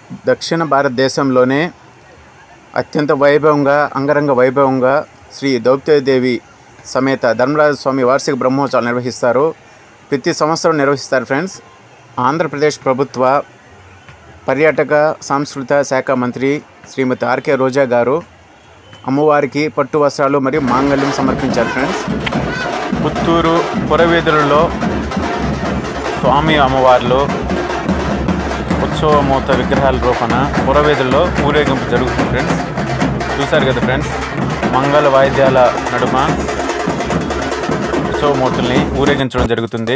దక్షిణ భారతదేశంలోనే అత్యంత వైభవంగా అంగరంగ వైభవంగా శ్రీ దేవి సమేత ధర్మరాజ స్వామి వార్షిక బ్రహ్మోత్సవాలు నిర్వహిస్తారు ప్రతి సంవత్సరం నిర్వహిస్తారు ఫ్రెండ్స్ ఆంధ్రప్రదేశ్ ప్రభుత్వ పర్యాటక సాంస్కృతిక శాఖ మంత్రి శ్రీమతి ఆర్కే రోజా గారు అమ్మవారికి పట్టు వస్త్రాలు మరియు మాంగళ్యం సమర్పించారు ఫ్రెండ్స్ పుత్తూరు పురవీధులలో స్వామి అమ్మవార్లు ఉత్సవమూత విగ్రహాల రూపణ పురవేదుల్లో ఊరేగింపు జరుగుతుంది ఫ్రెండ్స్ చూశారు కదా ఫ్రెండ్స్ మంగళ వాయిద్యాల నడుమ ఉత్సవమూర్తుల్ని ఊరేగించడం జరుగుతుంది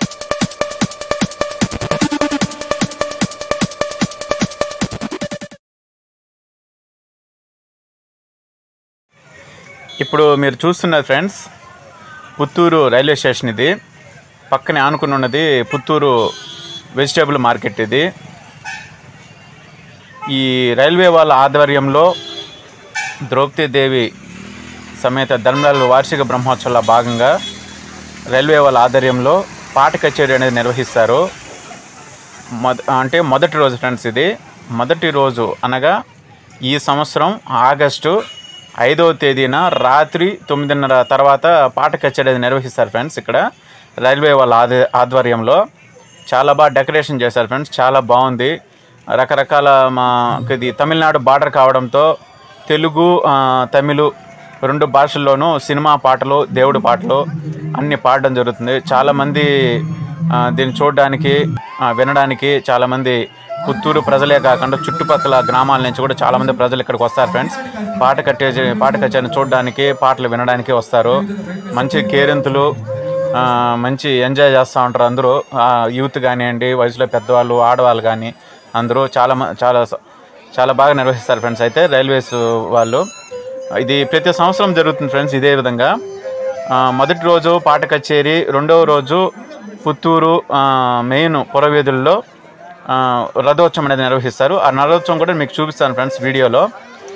ఇప్పుడు మీరు చూస్తున్నది ఫ్రెండ్స్ పుత్తూరు రైల్వే స్టేషన్ ఇది పక్కనే ఆనుకుని ఉన్నది పుత్తూరు వెజిటేబుల్ మార్కెట్ ఇది ఈ రైల్వే వాళ్ళ ఆధ్వర్యంలో ద్రౌపది దేవి సమేత ధర్మరాజు వార్షిక బ్రహ్మోత్సవాల భాగంగా రైల్వే వాళ్ళ ఆధ్వర్యంలో పాట కచేరీ అనేది నిర్వహిస్తారు మొద అంటే మొదటి రోజు ఫ్రెండ్స్ ఇది మొదటి రోజు అనగా ఈ సంవత్సరం ఆగస్టు ఐదవ తేదీన రాత్రి తొమ్మిదిన్నర తర్వాత పాట కచేరీ అనేది నిర్వహిస్తారు ఫ్రెండ్స్ ఇక్కడ రైల్వే వాళ్ళ ఆధ ఆధ్వర్యంలో చాలా బాగా డెకరేషన్ చేశారు ఫ్రెండ్స్ చాలా బాగుంది రకరకాల మా ఇది తమిళనాడు బార్డర్ కావడంతో తెలుగు ఆ, తమిళ్ రెండు భాషల్లోనూ సినిమా పాటలు దేవుడి పాటలు అన్ని పాడడం జరుగుతుంది చాలామంది ఆ, దీన్ని చూడడానికి ఆ, వినడానికి చాలామంది పుత్తూరు ప్రజలే కాకుండా చుట్టుపక్కల గ్రామాల నుంచి కూడా చాలామంది ప్రజలు ఇక్కడికి వస్తారు ఫ్రెండ్స్ పాట కట్టే పాట కచేరీని చూడడానికి పాటలు వినడానికి వస్తారు మంచి కేరింతలు ఆ, మంచి ఎంజాయ్ చేస్తూ ఉంటారు అందరూ ఆ, యూత్ కానివ్వండి వయసులో పెద్దవాళ్ళు ఆడవాళ్ళు కానీ అందరూ చాలా మ- చాలా స- చాలా బాగా నిర్వహిస్తారు ఫ్రెండ్స్ అయితే రైల్వేస్ వాళ్ళు ఇది ప్రతి సంవత్సరం జరుగుతుంది ఫ్రెండ్స్ ఇదే విధంగా ఆ, మొదటి రోజు పాట కచేరీ రెండవ రోజు పుత్తూరు ఆ, మెయిన్ పురవీధుల్లో ఆ, రథోత్సవం అనేది నిర్వహిస్తారు ఆ రథోత్సవం కూడా మీకు చూపిస్తాను ఫ్రెండ్స్ వీడియోలో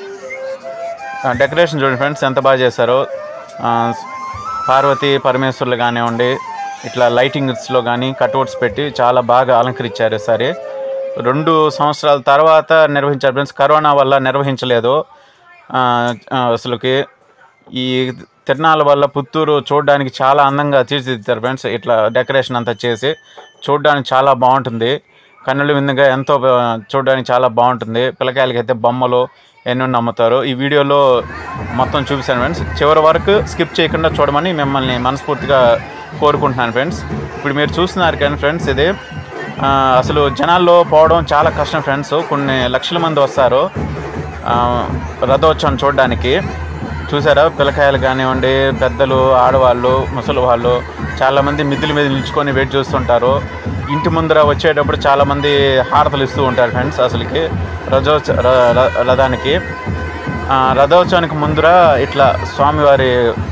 ఆ, డెకరేషన్ చూడండి ఫ్రెండ్స్ ఎంత బాగా చేశారో ఆ, పార్వతి పరమేశ్వర్లు కానివ్వండి ఇట్లా లైటింగ్స్లో కానీ కట్అవుట్స్ పెట్టి చాలా బాగా అలంకరించారు సరే రెండు సంవత్సరాల తర్వాత నిర్వహించారు ఫ్రెండ్స్ కరోనా వల్ల నిర్వహించలేదు ఆ, ఆ, అసలుకి ఈ తిరణాల వల్ల పుత్తూరు చూడడానికి చాలా అందంగా తీర్చిదిద్దారు ఫ్రెండ్స్ ఇట్లా డెకరేషన్ అంతా చేసి చూడడానికి చాలా బాగుంటుంది కన్నుల విందుగా ఎంతో బా- చూడడానికి చాలా బాగుంటుంది పిల్లకాయలకి అయితే బొమ్మలు ఎన్నో అమ్ముతారు ఈ వీడియోలో మొత్తం చూపిస్తాను ఫ్రెండ్స్ చివరి వరకు స్కిప్ చేయకుండా చూడమని మిమ్మల్ని మనస్ఫూర్తిగా కోరుకుంటున్నాను ఫ్రెండ్స్ ఇప్పుడు మీరు చూస్తున్నారు కానీ ఫ్రెండ్స్ ఇది ఆ, అసలు జనాల్లో పోవడం చాలా కష్టం ఫ్రెండ్స్ కొన్ని లక్షల మంది వస్తారు ఆ, రథోత్సవం చూడడానికి చూసారా పిల్లకాయలు కానివ్వండి పెద్దలు ఆడవాళ్ళు ముసలి వాళ్ళు చాలామంది మిద్దుల మీద నిల్చుకొని వెయిట్ చేస్తుంటారు ఇంటి ముందర వచ్చేటప్పుడు చాలామంది హారతలు ఇస్తూ ఉంటారు ఫ్రెండ్స్ అసలుకి రథోత్స ర- ర- రథానికి ఆ, రథోత్సవానికి ముందర ఇట్లా స్వామివారి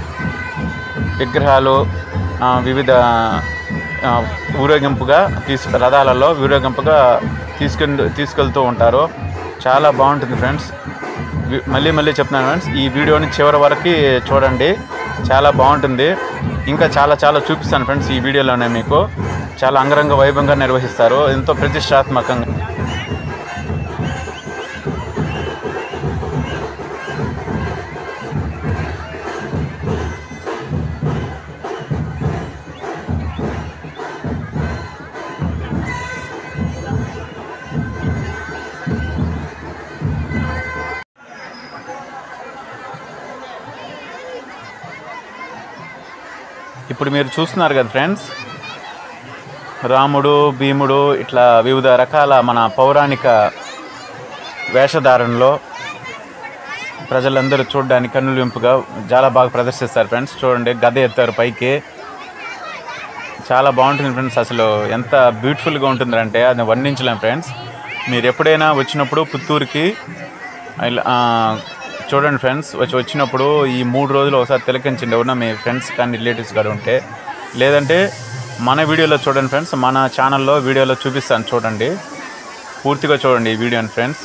విగ్రహాలు ఆ, వివిధ ఆ, ఊరేగింపుగా తీసుకు రథాలలో ఊరేగింపుగా తీసుకెళ్ళి తీసుకెళ్తూ ఉంటారు చాలా బాగుంటుంది ఫ్రెండ్స్ వి- మళ్ళీ మళ్ళీ చెప్తున్నాను ఫ్రెండ్స్ ఈ వీడియోని చివరి వరకు చూడండి చాలా బాగుంటుంది ఇంకా చాలా చాలా చూపిస్తాను ఫ్రెండ్స్ ఈ వీడియోలోనే మీకు చాలా అంగరంగ వైభవంగా నిర్వహిస్తారు ఎంతో ప్రతిష్టాత్మకంగా ఇప్పుడు మీరు చూస్తున్నారు కదా ఫ్రెండ్స్ రాముడు భీముడు ఇట్లా వివిధ రకాల మన పౌరాణిక వేషధారణలో ప్రజలందరూ చూడడానికి కన్నులింపుగా చాలా బాగా ప్రదర్శిస్తారు ఫ్రెండ్స్ చూడండి గద ఎత్తారు పైకి చాలా బాగుంటుంది ఫ్రెండ్స్ అసలు ఎంత బ్యూటిఫుల్గా ఉంటుందంటే అది వర్ణించలేం ఫ్రెండ్స్ మీరు ఎప్పుడైనా వచ్చినప్పుడు పుత్తూరుకి ఇలా ఆ, చూడండి ఫ్రెండ్స్ వచ్చి వచ్చినప్పుడు ఈ మూడు రోజులు ఒకసారి తిలకించండి ఎవరన్నా మీ ఫ్రెండ్స్ కానీ రిలేటివ్స్ కానీ ఉంటే లేదంటే మన వీడియోలో చూడండి ఫ్రెండ్స్ మన ఛానల్లో వీడియోలో చూపిస్తాను చూడండి పూర్తిగా చూడండి ఈ వీడియోని ఫ్రెండ్స్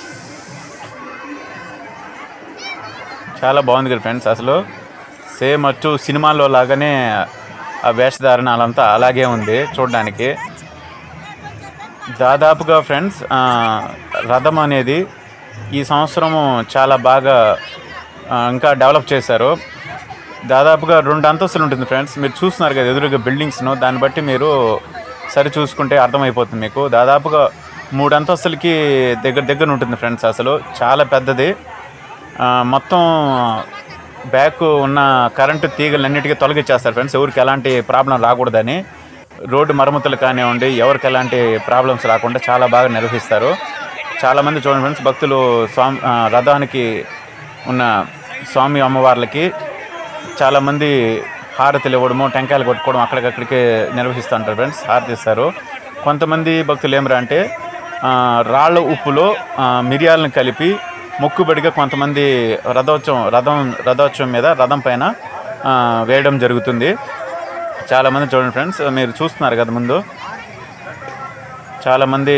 చాలా బాగుంది కదా ఫ్రెండ్స్ అసలు సేమ్ అచ్చు సినిమాలో లాగానే ఆ వేషధారణ అలంతా అలాగే ఉంది చూడడానికి దాదాపుగా ఫ్రెండ్స్ ఆ, రథం అనేది ఈ సంవత్సరము చాలా బాగా ఆ, ఇంకా డెవలప్ చేశారు దాదాపుగా రెండు అంతస్తులు ఉంటుంది ఫ్రెండ్స్ మీరు చూస్తున్నారు కదా ఎదురుగా బిల్డింగ్స్ను దాన్ని బట్టి మీరు సరి చూసుకుంటే అర్థమైపోతుంది మీకు దాదాపుగా మూడు అంతస్తులకి దగ్గర దగ్గర ఉంటుంది ఫ్రెండ్స్ అసలు చాలా పెద్దది ఆ, మొత్తం బ్యాక్ ఉన్న కరెంటు తీగలన్నిటికీ తొలగించేస్తారు ఫ్రెండ్స్ ఎవరికి ఎలాంటి ప్రాబ్లం రాకూడదని రోడ్డు మరమ్మతులు కానివ్వండి ఎవరికి ఎలాంటి ప్రాబ్లమ్స్ రాకుండా చాలా బాగా నిర్వహిస్తారు చాలామంది చూడండి ఫ్రెండ్స్ భక్తులు స్వామి ఆ, రథానికి ఉన్న స్వామి అమ్మవార్లకి చాలామంది హారతులు ఇవ్వడము టెంకాయలు కొట్టుకోవడం అక్కడికక్కడికి నిర్వహిస్తూ ఉంటారు ఫ్రెండ్స్ హారతి ఇస్తారు కొంతమంది భక్తులు ఏమరా అంటే ఆ, రాళ్ళ ఉప్పులో ఆ, మిరియాలను కలిపి మొక్కుబడిగా కొంతమంది రథోత్సవం రథం రథోత్సవం మీద రథం పైన ఆ, వేయడం జరుగుతుంది చాలామంది చూడండి ఫ్రెండ్స్ మీరు చూస్తున్నారు కదా ముందు చాలామంది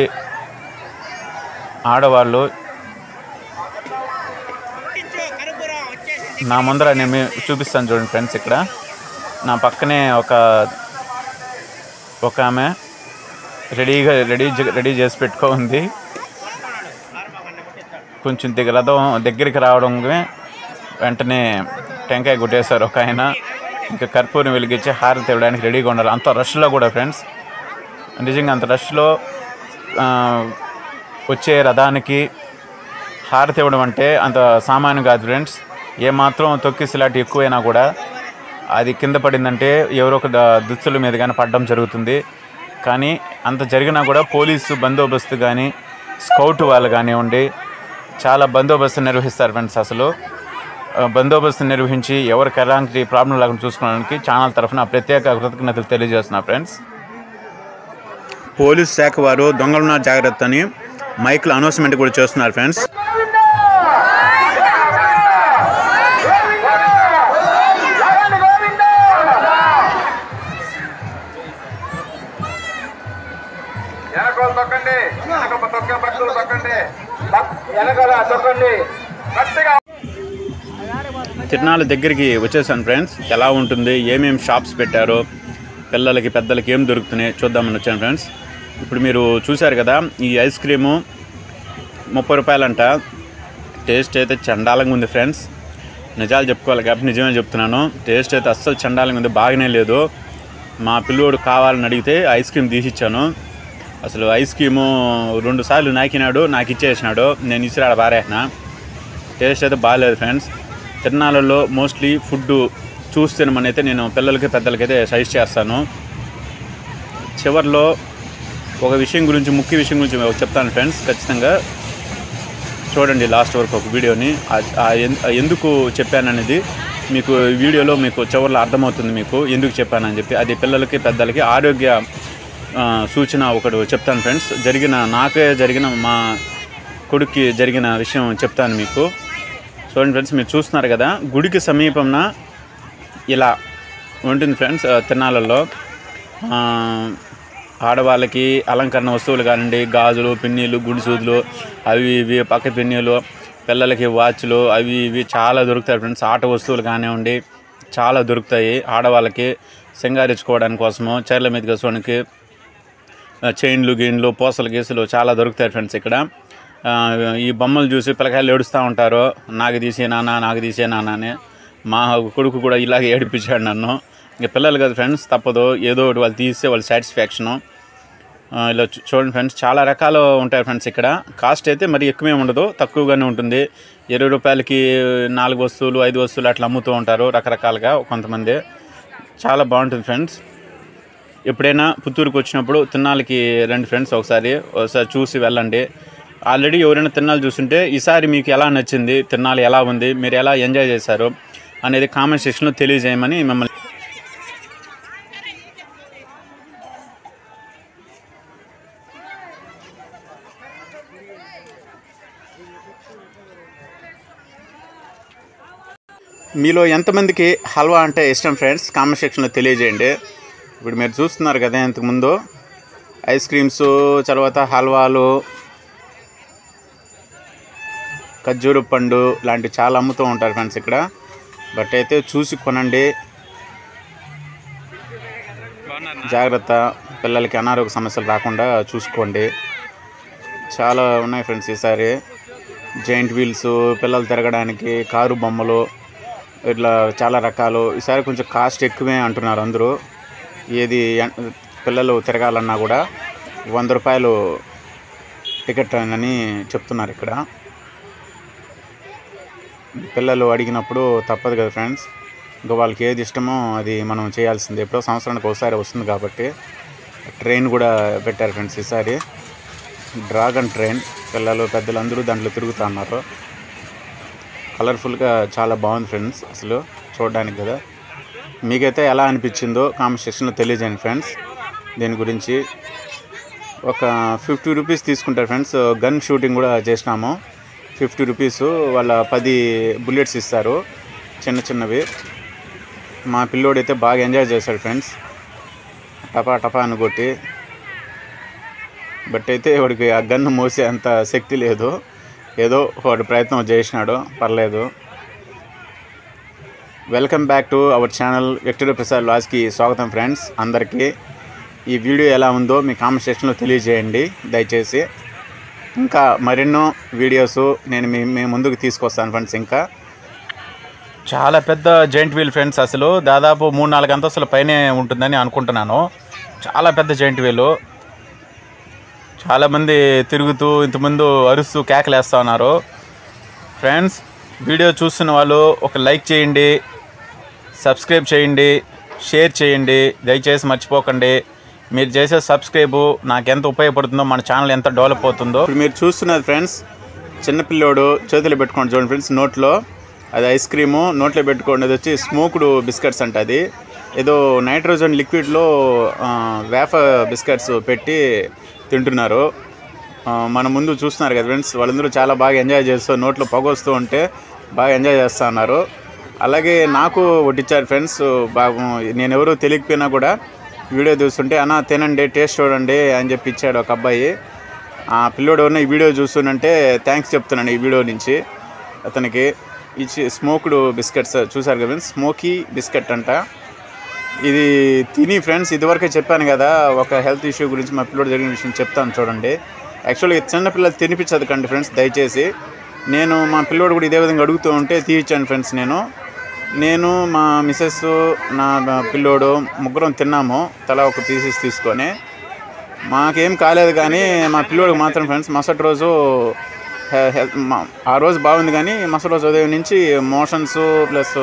ఆడవాళ్ళు నా ముందర నేను మీ- చూపిస్తాను చూడండి ఫ్రెండ్స్ ఇక్కడ నా పక్కనే ఒక ఒక ఆమె రెడీగా రెడీ చే- రెడీ చేసి పెట్టుకో ఉంది కొంచెం దగ్గర రథం దగ్గరికి రావడమే వెంటనే టెంకాయ కొట్టేశారు ఒక ఆయన ఇంకా కర్పూరం వెలిగించి హారతి ఇవ్వడానికి రెడీగా ఉన్నారు అంత రష్లో కూడా ఫ్రెండ్స్ నిజంగా అంత రష్లో ఆ, వచ్చే రథానికి హారతి ఇవ్వడం అంటే అంత సామాన్యం కాదు ఫ్రెండ్స్ ఏమాత్రం తొక్కిసలాట ఎక్కువైనా కూడా అది కింద పడిందంటే ఎవరో ఒక ద- దుస్తుల మీద కానీ పడడం జరుగుతుంది కానీ అంత జరిగినా కూడా పోలీసు బందోబస్తు కానీ స్కౌట్ వాళ్ళు కానివ్వండి చాలా బందోబస్తు నిర్వహిస్తారు ఫ్రెండ్స్ అసలు ఆ, బందోబస్తు నిర్వహించి ఎవరికి ఎలాంటి ప్రాబ్లం లేకుండా చూసుకోవడానికి ఛానల్ తరఫున ప్రత్యేక కృతజ్ఞతలు తెలియజేస్తున్నా ఫ్రెండ్స్ పోలీస్ శాఖ వారు దొంగలున్న జాగ్రత్త అని మైక్లో అనౌన్స్మెంట్ కూడా చేస్తున్నారు ఫ్రెండ్స్ వెనకాల తొక్కండి వెనక తొక్క భక్తులు తొక్కండి భక్- వెనకాల తొక్కండి గట్టిగా తిరునాళ్ళ దగ్గరికి వచ్చేసాను ఫ్రెండ్స్ ఎలా ఉంటుంది ఏమేమి షాప్స్ పెట్టారో పిల్లలకి పెద్దలకి ఏం దొరుకుతున్నాయి చూద్దామని వచ్చాను ఫ్రెండ్స్ ఇప్పుడు మీరు చూశారు కదా ఈ ఐస్ క్రీము ముప్పై రూపాయలంట టేస్ట్ అయితే చండాలంగా ఉంది ఫ్రెండ్స్ నిజాలు చెప్పుకోవాలి కాబట్టి నిజమే చెప్తున్నాను టేస్ట్ అయితే అస్సలు చండాలంగా ఉంది బాగానే లేదు మా పిల్లోడు కావాలని అడిగితే ఐస్ క్రీమ్ తీసిచ్చాను అసలు ఐస్ క్రీము రెండు సార్లు నాకినాడు నాకు ఇచ్చేసినాడు నేను ఇసిరాడ పారేసిన టేస్ట్ అయితే బాగాలేదు ఫ్రెండ్స్ తిరునాళ్ళలో మోస్ట్లీ ఫుడ్ చూసి తినమని అయితే నేను పిల్లలకి పెద్దలకి అయితే సజెస్ట్ చేస్తాను చివరిలో ఒక విషయం గురించి ముఖ్య విషయం గురించి ఒక చెప్తాను ఫ్రెండ్స్ ఖచ్చితంగా చూడండి లాస్ట్ వరకు ఒక వీడియోని ఆ- ఆ ఎన్- ఆ ఎందుకు చెప్పాననేది మీకు ఈ వీడియోలో మీకు చివరిలో అర్థమవుతుంది మీకు ఎందుకు చెప్పానని చెప్పి అది పిల్లలకి పెద్దలకి ఆరోగ్య ఆ, సూచన ఒకటి చెప్తాను ఫ్రెండ్స్ జరిగిన నాకే జరిగిన మా కొడుక్కి జరిగిన విషయం చెప్తాను మీకు చూడండి ఫ్రెండ్స్ మీరు చూస్తున్నారు కదా గుడికి సమీపంన ఇలా ఉంటుంది ఫ్రెండ్స్ ఆ, తిరునాళ్ళల్లో ఆ, ఆడవాళ్ళకి అలంకరణ వస్తువులు కానివ్వండి గాజులు పిన్నీలు గుడి సూదులు అవి ఇవి పక్క పిన్నీలు పిల్లలకి వాచ్లు అవి ఇవి చాలా దొరుకుతాయి ఫ్రెండ్స్ ఆట వస్తువులు కానివ్వండి చాలా దొరుకుతాయి ఆడవాళ్ళకి సింగారించుకోవడానికి కోసము చీరల మీద కసుకోవడానికి ఆ, చైన్లు గీన్లు పూసలు గీసులు చాలా దొరుకుతాయి ఫ్రెండ్స్ ఇక్కడ ఆ, ఈ బొమ్మలు చూసి పిల్లకాయలు ఏడుస్తూ ఉంటారు నాకు తీసే నాన్న నాకు తీసే నాన్న అని మా కొడుకు కూడా ఇలాగే ఏడిపించాడు నన్ను ఇంకా పిల్లలు కదా ఫ్రెండ్స్ తప్పదు ఏదో ఒకటి వాళ్ళు తీస్తే వాళ్ళ సాటిస్ఫాక్షను ఇలా చూ- చూడండి ఫ్రెండ్స్ చాలా రకాలు ఉంటాయి ఫ్రెండ్స్ ఇక్కడ కాస్ట్ అయితే మరి ఎక్కువే ఉండదు తక్కువగానే ఉంటుంది ఇరవై రూపాయలకి నాలుగు వస్తువులు ఐదు వస్తువులు అట్లా అమ్ముతూ ఉంటారు రకరకాలుగా కొంతమంది చాలా బాగుంటుంది ఫ్రెండ్స్ ఎప్పుడైనా పుత్తూరుకు వచ్చినప్పుడు తిన్నాళ్ళకి రండి ఫ్రెండ్స్ ఒకసారి ఒకసారి చూసి వెళ్ళండి ఆల్రెడీ ఎవరైనా తిన్నాళ్ళు చూస్తుంటే ఈసారి మీకు ఎలా నచ్చింది తిన్నాళ్ళు ఎలా ఉంది మీరు ఎలా ఎంజాయ్ చేశారు అనేది కామెంట్ సెక్షన్లో తెలియజేయమని మిమ్మల్ని మీలో ఎంతమందికి హల్వా అంటే ఇష్టం ఫ్రెండ్స్ కామెంట్ సెక్షన్లో తెలియజేయండి ఇప్పుడు మీరు చూస్తున్నారు కదా ఇంతకుముందు ఐస్ క్రీమ్స్ తర్వాత హల్వాలు ఖర్జూర పండు లాంటి చాలా అమ్ముతూ ఉంటారు ఫ్రెండ్స్ ఇక్కడ బట్ అయితే చూసి కొనండి జాగ్రత్త పిల్లలకి అనారోగ్య సమస్యలు రాకుండా చూసుకోండి చాలా ఉన్నాయి ఫ్రెండ్స్ ఈసారి జైంట్ వీల్స్ పిల్లలు తిరగడానికి కారు బొమ్మలు ఇట్లా చాలా రకాలు ఈసారి కొంచెం కాస్ట్ ఎక్కువే అంటున్నారు అందరూ ఏది ఎన్- పిల్లలు తిరగాలన్నా కూడా వంద రూపాయలు టికెట్ అని చెప్తున్నారు ఇక్కడ పిల్లలు అడిగినప్పుడు తప్పదు కదా ఫ్రెండ్స్ ఇంకా వాళ్ళకి ఏది ఇష్టమో అది మనం చేయాల్సిందే ఎప్పుడో సంవత్సరానికి ఒకసారి వస్తుంది కాబట్టి ట్రైన్ కూడా పెట్టారు ఫ్రెండ్స్ ఈసారి డ్రాగన్ ట్రైన్ పిల్లలు పెద్దలు అందరూ దాంట్లో తిరుగుతూ ఉన్నారు కలర్ఫుల్గా చాలా బాగుంది ఫ్రెండ్స్ అసలు చూడడానికి కదా మీకైతే ఎలా అనిపించిందో కామెంట్ సెక్షన్లో తెలియజేయండి ఫ్రెండ్స్ దీని గురించి ఒక ఫిఫ్టీ రూపీస్ తీసుకుంటారు ఫ్రెండ్స్ గన్ షూటింగ్ కూడా చేసినాము ఫిఫ్టీ రూపీస్ వాళ్ళ పది బుల్లెట్స్ ఇస్తారు చిన్న చిన్నవి మా పిల్లోడైతే బాగా ఎంజాయ్ చేశాడు ఫ్రెండ్స్ టపా టపా అని కొట్టి బట్ అయితే వాడికి ఆ గన్ను మోసే అంత శక్తి లేదు ఏదో వాడు ప్రయత్నం చేసినాడు పర్లేదు welcome back to our channel victory Prasad లాస్కి స్వాగతం ఫ్రెండ్స్ అందరికీ ఈ వీడియో ఎలా ఉందో మీ కామెంట్ సెక్షన్లో తెలియజేయండి దయచేసి ఇంకా మరెన్నో వీడియోస్ నేను మీ మీ ముందుకు తీసుకొస్తాను ఫ్రెండ్స్ ఇంకా చాలా పెద్ద జైంట్ వీల్ ఫ్రెండ్స్ అసలు దాదాపు మూడు నాలుగు అంతస్తుల పైనే ఉంటుందని అనుకుంటున్నాను చాలా పెద్ద జైంట్ వీలు చాలామంది తిరుగుతూ ఇంతకుముందు అరుస్తూ కేకలేస్తూ ఉన్నారు ఫ్రెండ్స్ వీడియో చూస్తున్న వాళ్ళు ఒక లైక్ చేయండి సబ్స్క్రైబ్ చేయండి షేర్ చేయండి దయచేసి మర్చిపోకండి మీరు చేసే సబ్స్క్రైబ్ నాకు ఎంత ఉపయోగపడుతుందో మన ఛానల్ ఎంత డెవలప్ అవుతుందో ఇప్పుడు మీరు చూస్తున్నది ఫ్రెండ్స్ చిన్నపిల్లోడు చేతులు పెట్టుకోండి చూడండి ఫ్రెండ్స్ నోట్లో అది ఐస్ క్రీము నోట్లో పెట్టుకోండి అది వచ్చి స్మోక్డ్ బిస్కెట్స్ అంట అది ఏదో నైట్రోజన్ లిక్విడ్లో వేఫ బిస్కెట్స్ పెట్టి తింటున్నారు ఆ, మన ముందు చూస్తున్నారు కదా ఫ్రెండ్స్ వాళ్ళందరూ చాలా బాగా ఎంజాయ్ చేస్తూ నోట్లో పొగ వస్తూ ఉంటే బాగా ఎంజాయ్ చేస్తూ ఉన్నారు అలాగే నాకు వడ్డిచ్చారు ఫ్రెండ్స్ బాగా నేను ఎవరో తెలియకపోయినా కూడా వీడియో చూస్తుంటే అన్న తినండి టేస్ట్ చూడండి అని చెప్పి ఇచ్చాడు ఒక అబ్బాయి ఆ పిల్లోడు ఎవరన్నా ఈ వీడియో చూస్తుంటే థ్యాంక్స్ చెప్తున్నాను ఈ వీడియో నుంచి అతనికి ఇచ్చి స్మోక్డ్ బిస్కెట్స్ చూసారు కదా ఫ్రెండ్స్ స్మోకీ బిస్కెట్ అంట ఇది తిని ఫ్రెండ్స్ ఇదివరకే చెప్పాను కదా ఒక హెల్త్ ఇష్యూ గురించి మా పిల్లోడు జరిగిన విషయం చెప్తాను చూడండి యాక్చువల్గా చిన్న పిల్లలు తినిపించదు కండి ఫ్రెండ్స్ దయచేసి నేను మా పిల్లోడు కూడా ఇదే విధంగా అడుగుతూ ఉంటే తీయించాను ఫ్రెండ్స్ నేను నేను మా మిసెస్ నా నా పిల్లోడు ముగ్గురం తిన్నాము తలా ఒక పీసెస్ తీసుకొని మాకేం కాలేదు కానీ మా పిల్లోడికి మాత్రం ఫ్రెండ్స్ మరుసటి రోజు హె- హెల్త్ మా- ఆ రోజు బాగుంది కానీ మరుసటి రోజు ఉదయం నుంచి మోషన్స్ ప్లస్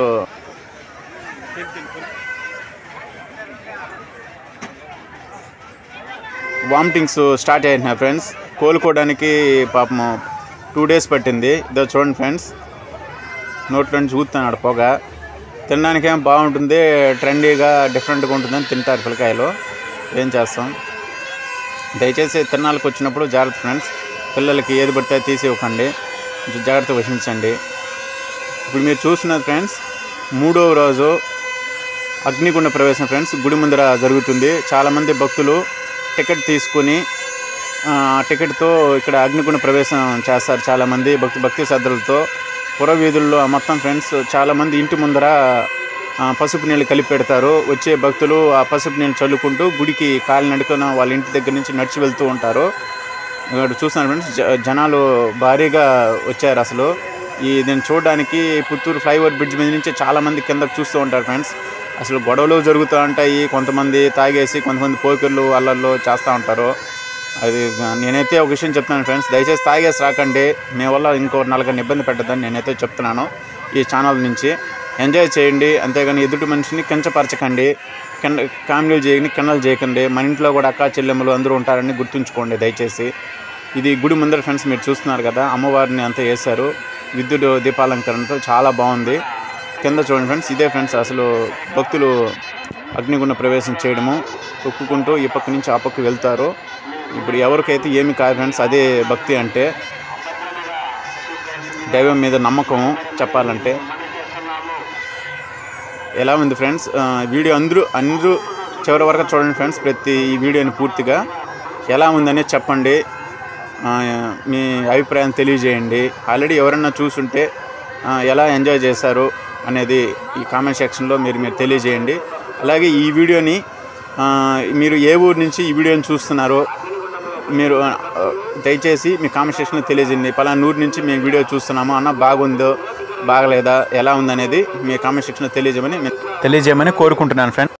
వామిటింగ్స్ స్టార్ట్ అయ్యాయి ఫ్రెండ్స్ కోలుకోవడానికి పాపం టూ డేస్ పట్టింది ఇదో చూడండి ఫ్రెండ్స్ నోట్లో నుంచి చూస్తున్నాడు పొగ తినడానికి ఏం బాగుంటుంది ట్రెండీగా డిఫరెంట్గా ఉంటుందని తింటారు పిల్లకాయలు ఏం చేస్తాం దయచేసి తిరణాలకు వచ్చినప్పుడు జాగ్రత్త ఫ్రెండ్స్ పిల్లలకి ఏది పడితే అది తీసి ఇవ్వకండి కొంచెం జాగ్రత్త వహించండి ఇప్పుడు మీరు చూస్తున్నది ఫ్రెండ్స్ మూడవ రోజు అగ్నిగుండ ప్రవేశం ఫ్రెండ్స్ గుడి ముందర జరుగుతుంది చాలామంది భక్తులు టికెట్ తీసుకుని ఆ టికెట్తో ఇక్కడ అగ్నిగుండ ప్రవేశం చేస్తారు చాలామంది భక్తి భక్తి శ్రద్ధలతో పుర వీధుల్లో మొత్తం ఫ్రెండ్స్ చాలామంది ఇంటి ముందర ఆ, పసుపు నీళ్ళు కలిపి పెడతారు వచ్చే భక్తులు ఆ పసుపు నీళ్ళు చల్లుకుంటూ గుడికి కాలినడుకున వాళ్ళ ఇంటి దగ్గర నుంచి నడిచి వెళ్తూ ఉంటారు ఇక్కడ చూస్తున్నాను ఫ్రెండ్స్ జ- జనాలు భారీగా వచ్చారు అసలు ఈ దీన్ని చూడడానికి పుత్తూరు ఫ్లైఓవర్ బ్రిడ్జ్ మీద నుంచి చాలామంది కిందకు చూస్తూ ఉంటారు ఫ్రెండ్స్ అసలు గొడవలు జరుగుతూ ఉంటాయి కొంతమంది తాగేసి కొంతమంది పోకిర్లు అల్లర్లు చేస్తూ ఉంటారు అది నేనైతే ఒక విషయం చెప్తున్నాను ఫ్రెండ్స్ దయచేసి తాగేసి రాకండి మీ వల్ల ఇంకో నలుగురిని ఇబ్బంది పెట్టద్దని నేనైతే చెప్తున్నాను ఈ ఛానల్ నుంచి ఎంజాయ్ చేయండి అంతేగాని ఎదుటి మనిషిని కించపరచకండి కింద కామెడీలు చేయకండి కిండలు చేయకండి మన ఇంట్లో కూడా అక్క చెల్లెమ్మలు అందరూ ఉంటారని గుర్తుంచుకోండి దయచేసి ఇది గుడి ముందర ఫ్రెండ్స్ మీరు చూస్తున్నారు కదా అమ్మవారిని అంతా వేశారు విద్యుత్ దీపాలంకరణతో చాలా బాగుంది కింద చూడండి ఫ్రెండ్స్ ఇదే ఫ్రెండ్స్ అసలు భక్తులు అగ్నిగుండ ప్రవేశం చేయడము తొక్కుకుంటూ ఈ పక్క నుంచి ఆ పక్క వెళ్తారు ఇప్పుడు ఎవరికైతే ఏమి కాదు ఫ్రెండ్స్ అదే భక్తి అంటే దైవం మీద నమ్మకం చెప్పాలంటే ఎలా ఉంది ఫ్రెండ్స్ ఆ, వీడియో అందరూ అందరూ చివరి వరకు చూడండి ఫ్రెండ్స్ ప్రతి ఈ వీడియోని పూర్తిగా ఎలా ఉందనే చెప్పండి ఆ, మీ అభిప్రాయం తెలియజేయండి ఆల్రెడీ ఎవరన్నా చూసుంటే ఆ, ఎలా ఎంజాయ్ చేశారు అనేది ఈ కామెంట్ సెక్షన్లో మీరు మీరు తెలియజేయండి అలాగే ఈ వీడియోని ఆ, మీరు ఏ ఊరు నుంచి ఈ వీడియోని చూస్తున్నారో మీరు ఆ, దయచేసి మీ కామెంట్ సెక్షన్లో తెలియజేయండి పలానా ఊరి నుంచి మేము వీడియో చూస్తున్నాము అన్న బాగుందో బాగలేదా ఎలా ఉందనేది మీ కామెంట్ సెక్షన్లో తెలియజేయమని తెలియజేయమని కోరుకుంటున్నాను ఫ్రెండ్